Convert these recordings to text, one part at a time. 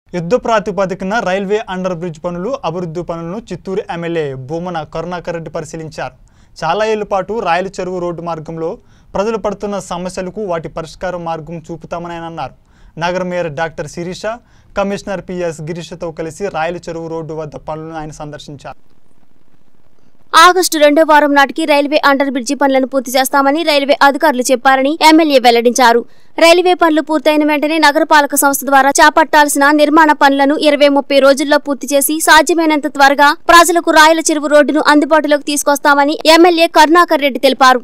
యుద్ధ ప్రాతిపదికన railway under bridge పనులు అభివృద్ధి పనులను చిత్తూరు ఎమ్మెల్యే భూమన కరుణాకర్ రెడ్డి పరిశీలించారు చాలా ఏళ్ల పాటు రాయల చెరువు రోడ్డు మార్గంలో ప్రజలు పడుతున్న సమస్యలకు వాటి పరిష్కార మార్గం చూపుతామని ఆయన అన్నారు నగర mayor doctor Sirisha commissioner PS గిరీషతో కలిసి రాయల చెరువు రోడ్డు వద్ద పనులను ఆయన సందర్శించారు ఆగస్టు రెండో వారం నాటికి రైల్వే అండర్ బ్రిడ్జి పనులను పూర్తి చేస్తామని రైల్వే అధికారులు చెప్పారని ఎమ్మెల్యే వెల్లడించారు రైల్వే పనులు పూర్తయిన వెంటనే నగరపాలక సంస్థ ద్వారా చేపట్టాల్సిన నిర్మాణ పనులను ఇరవై ముప్పై రోజుల్లో పూర్తి చేసి సాధ్యమైనంత త్వరగా ప్రజలకు రాయల చెరువు రోడ్డును అందుబాటులోకి తీసుకొస్తామని ఎమ్మెల్యే కరుణాకర్ రెడ్డి తెలిపారు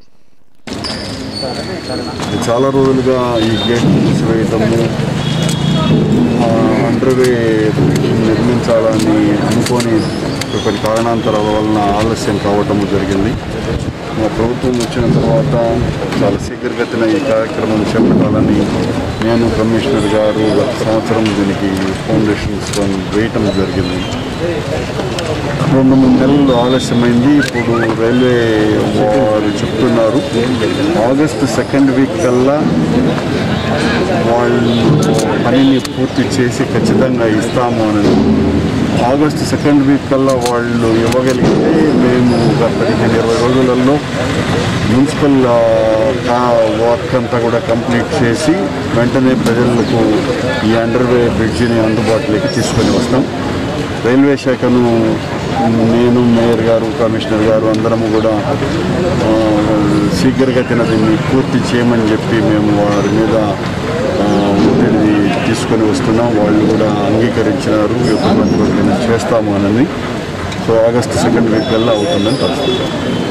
చాలా రోజులుగా ఈ గేట్ మూసివేయటము ఆ, అండర్వే నిర్మించాలని అనుకొని కొన్ని కారణాంతరాల వలన ఆలస్యం కావటము జరిగింది మా ప్రభుత్వం వచ్చిన తర్వాత చాలా శీఘ్రగతిన ఈ కార్యక్రమం చేపట్టాలని నేను కమిషనర్ గారు గత సంవత్సరం దీనికి ఫౌండేషన్స్ వేయటం జరిగింది రెండు మూడు నెలలు ఆలస్యమైంది ఇప్పుడు రైల్వే వారు చెప్తున్నారు ఆగస్టు సెకండ్ వీక్ కల్లా వాళ్ళు పనిని పూర్తి చేసి ఖచ్చితంగా ఇస్తాము అని ఆగస్టు సెకండ్ వీక్ కల్లా వాళ్ళు ఇవ్వగలిగితే మేము ఒక పదిహేను ఇరవై రోజులలో మున్సిపల్ వర్క్ అంతా కూడా కంప్లీట్ చేసి వెంటనే ప్రజలకు ఈ అండర్వే బ్రిడ్జిని అందుబాటులోకి తీసుకొని వస్తాం రైల్వే శాఖను నేను మేయర్ గారు కమిషనర్ గారు అందరము కూడా ఆ, శీఘ్రగతిన దీన్ని పూర్తి చేయమని చెప్పి మేము వారి మీద ఆ, ఒత్తిడి తీసుకొని వస్తున్నాం వాళ్ళు కూడా అంగీకరించినారు ఎప్పుడు చేస్తాము అని సో ఆగస్టు సెకండ్ వీక్ కల్లా అవుతుందని తలుచుకుంటాం